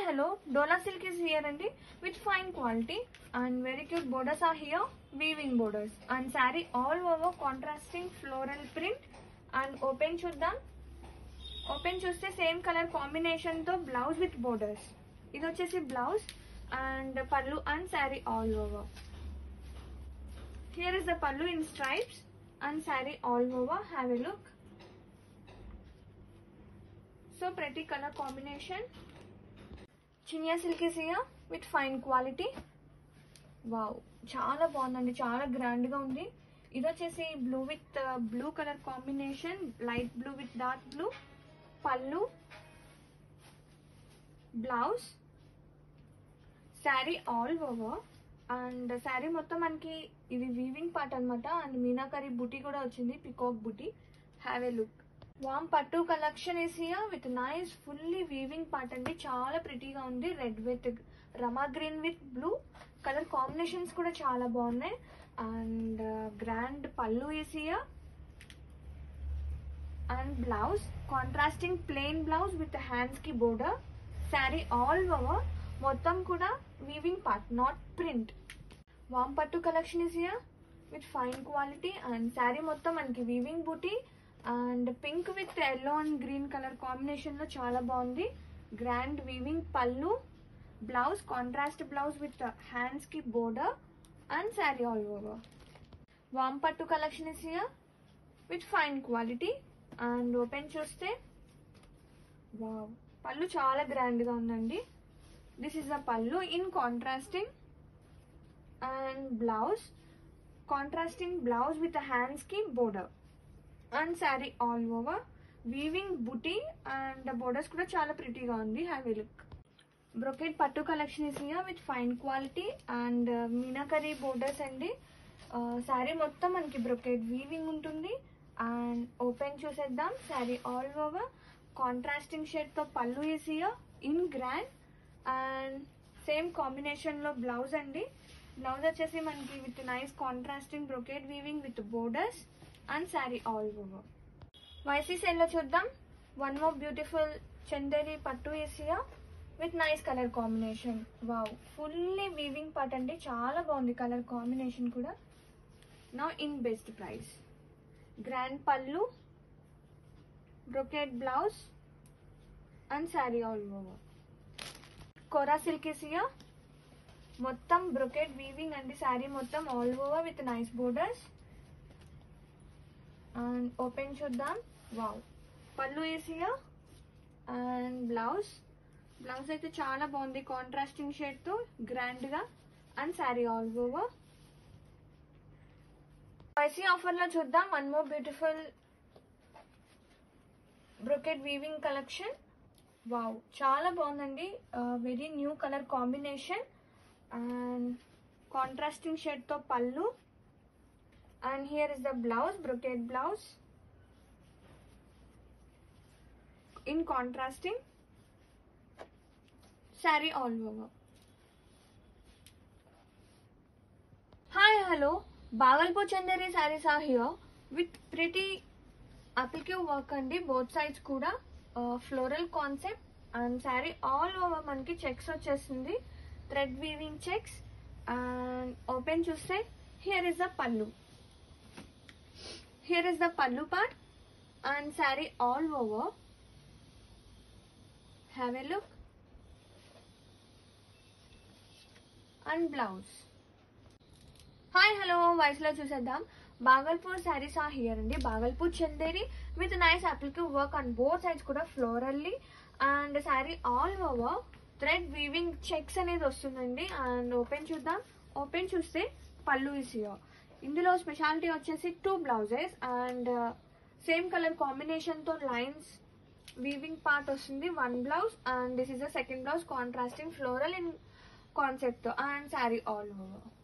hello. Dola silk is here and with fine quality and very cute borders are here. Weaving borders and saree all over contrasting floral print and open చూద్దాం open చూస్తే same colour combination తో blouse with borders ఇది వచ్చేసి blouse and pallu and sari all over here is the pallu in stripes and sari all over have a look so ప్రతి colour combination chiniya silk is here with fine quality wow చాలా బాగుందండి చాలా గ్రాండ్గా ఉంది ఇది వచ్చేసి blue with blue colour combination light blue with dark blue pallu blouse sari all over and sari మొత్తం మనకి ఇది వీవింగ్ పార్ట్ అనమాట అండ్ మీనాకరీ బుటీ కూడా వచ్చింది పికాక్ బుటీ హ్యావ్ ఏ లుక్ వామ్ pattu collection is here with nice fully weaving part అండి చాలా ప్రిటీగా ఉంది red with Rama green with blue colour combinations కూడా చాలా బాగున్నాయి and grand pallu is here and blouse contrasting plain blouse with hands కి బోర్డర్ శారీ ఆల్ ఓవర్ మొత్తం కూడా వీవింగ్ పార్ట్ నాట్ ప్రింట్ వామ్ pattu collection is here with fine quality and sari మొత్తం మనకి weaving buti and pink with yellow and green colour combination లో చాలా బాగుంది grand weaving pallu blouse contrast blouse with hands కి border and sari all over వామ్ pattu collection is here with fine quality and open చూస్తే wow pallu చాలా grand గా ఉందండి this is the pallu in contrasting and blouse contrasting blouse with hands కి border and sari all over weaving buti and borders కూడా చాలా ప్రిటీగా ఉంది have a look brocade pattu collection is here with fine quality and meenakari borders అండి శారీ మొత్తం మనకి బ్రొకెట్ వీవింగ్ ఉంటుంది and open చూసేద్దాం శారీ ఆల్ ఓవర్ కాంట్రాస్టింగ్ షేడ్తో pallu is here in grand and same కాంబినేషన్లో బ్లౌజ్ అండి బ్లౌజ్ వచ్చేసి మనకి with nice contrasting brocade weaving with borders and sari all over వైసీ సెల్లో చూద్దాం one more beautiful Chanderi pattu ఏసియా with nice colour combination wow fully weaving part అండి చాలా బాగుంది కలర్ కాంబినేషన్ కూడా నా in best price grand pallu brocade blouse and sari all over kora silk ఏసియా మొత్తం బ్రొకెట్ వీవింగ్ అండి శారీ మొత్తం all over with nice borders and open చూద్దాం వావ్ పళ్ళు వేసియా అండ్ బ్లౌజ్ బ్లౌజ్ అయితే చాలా బాగుంది కాంట్రాస్టింగ్ షేడ్తో గ్రాండ్గా and sari all over spicy ఆఫర్లో చూద్దాం one more beautiful brocade weaving collection wow చాలా బాగుందండి very new colour combination and contrasting షేడ్తో pallu and here is the blouse brocade blouse in contrasting saree all over hi hello bagalpur chandari sarees are here with pretty applique work andi both sides కూడా floral concept and sari all over మనకి checks వచ్చేసింది thread weaving checks and open చూస్తే here is the pallu here is the pallu part and saree all over have a look and blouse hi hello వాయిస్లో చూసేద్దాం బాగల్పూర్ శారీస్ ఆ here అండి Bhagalpur Chanderi with nice applique work and both sides కూడా florally and sari all over thread weaving checks అనేది వస్తుందండి and open చూద్దాం open చూస్తే pallu is here ఇందులో స్పెషాలిటీ వచ్చేసి two blouses and same colour కాంబినేషన్తో లైన్స్ వీవింగ్ పార్ట్ వస్తుంది one blouse and this is the second blouse contrasting floral in కాన్సెప్ట్తో and sari all over